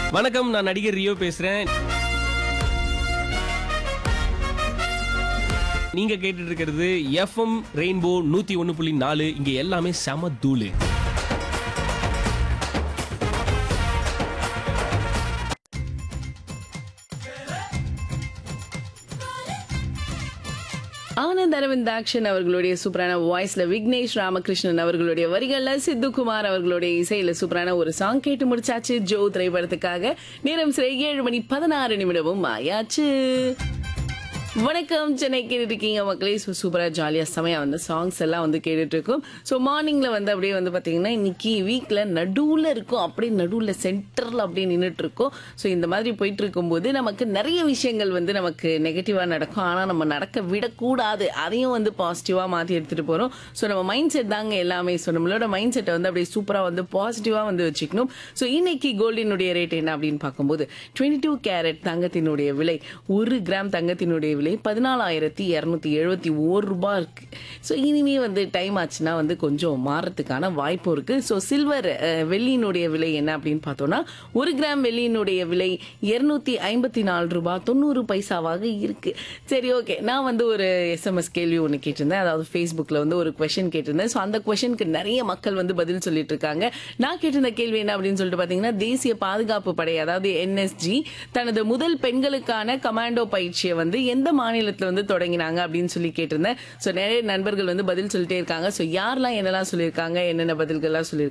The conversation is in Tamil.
வணக்கம் நான் நடிகர் ரியோ பேசுறேன் நீங்க கேட்டுட்டு இருக்கிறது எஃப்எம் ரெயின்போ நூத்தி ஒன்னு புள்ளி நாலு இங்க எல்லாமே செம தூளு ஆனந்த் அரவிந்த் ஆக்ஷன் அவர்களுடைய சூப்பரான வாய்ஸ்ல விக்னேஷ் ராமகிருஷ்ணன் அவர்களுடைய வரிகள்ல சித்துக்குமார் அவர்களுடைய இசையில சூப்பரான ஒரு சாங் கேட்டு முடிச்சாச்சு ஜோ திரைப்படத்துக்காக நேரம் சிறை ஏழு மணி பதினாறு நிமிடமும் ஆயாச்சு வணக்கம் சென்னை கேட்டுட்டு இருக்கீங்க மக்களே ஸோ சூப்பராக ஜாலியாக செமையாக வந்து சாங்ஸ் எல்லாம் வந்து கேட்டுட்டு இருக்கோம் ஸோ மார்னிங்கில் வந்து அப்படியே வந்து பார்த்தீங்கன்னா இன்னைக்கு வீக்கில் நடுவில் இருக்கும் அப்படியே நடுவில் சென்டரில் அப்படியே நின்றுட்டு இருக்கோம் ஸோ இந்த மாதிரி போயிட்டு இருக்கும்போது நமக்கு நிறைய விஷயங்கள் வந்து நமக்கு நெகட்டிவாக நடக்கும் ஆனால் நம்ம நடக்க விடக்கூடாது அதையும் வந்து பாசிட்டிவாக மாற்றி எடுத்துகிட்டு போகிறோம் ஸோ நம்ம மைண்ட் செட் தாங்க எல்லாமே ஸோ நம்மளோட மைண்ட் செட்டை வந்து அப்படியே சூப்பராக வந்து பாசிட்டிவாக வந்து வச்சுக்கணும் ஸோ இன்னைக்கு கோல்டினுடைய ரேட் என்ன அப்படின்னு பார்க்கும்போது டுவெண்ட்டி டூ கேரட் தங்கத்தினுடைய விலை ஒரு கிராம் தங்கத்தினுடைய விலை பதினாலாயிரத்தி இரநூத்தி எழுபத்தி ஓர் ரூபாய் இருக்கு ஸோ இனிமே வந்து டைம் ஆச்சுன்னா வந்து கொஞ்சம் மாறத்துக்கான வாய்ப்பும் இருக்கு ஸோ சில்வர் வெள்ளியினுடைய விலை என்ன அப்படின்னு பார்த்தோம்னா ஒரு கிராம் வெள்ளியினுடைய விலை இருநூத்தி ஐம்பத்தி நாலு ரூபாய் தொண்ணூறு பைசாவாக இருக்கு சரி ஓகே நான் வந்து ஒரு எஸ்எம்எஸ் கேள்வி ஒன்று கேட்டிருந்தேன் அதாவது ஃபேஸ்புக்கில் வந்து ஒரு கொஷின் கேட்டிருந்தேன் ஸோ அந்த கொஷனுக்கு நிறைய மக்கள் வந்து பதில் சொல்லிட்டு இருக்காங்க நான் கேட்டிருந்த கேள்வி என்ன அப்படின்னு சொல்லிட்டு பார்த்தீங்கன்னா தேசிய பாதுகாப்பு படை அதாவது என்எஸ்ஜி தனது முதல் பெண்களுக்கான கமாண்டோ பயிற்சியை வந்து எந்த மாநிலத்தில் வந்து தொடங்கினாங்க அப்படின்னு சொல்லி கேட்டிருந்தேன் ஸோ நிறைய நண்பர்கள் வந்து பதில் சொல்லிட்டே இருக்காங்க ஸோ யாரெல்லாம் என்னெல்லாம் சொல்லியிருக்காங்க என்னென்ன பதில்கள்லாம் சொல்லியிருக்காங்க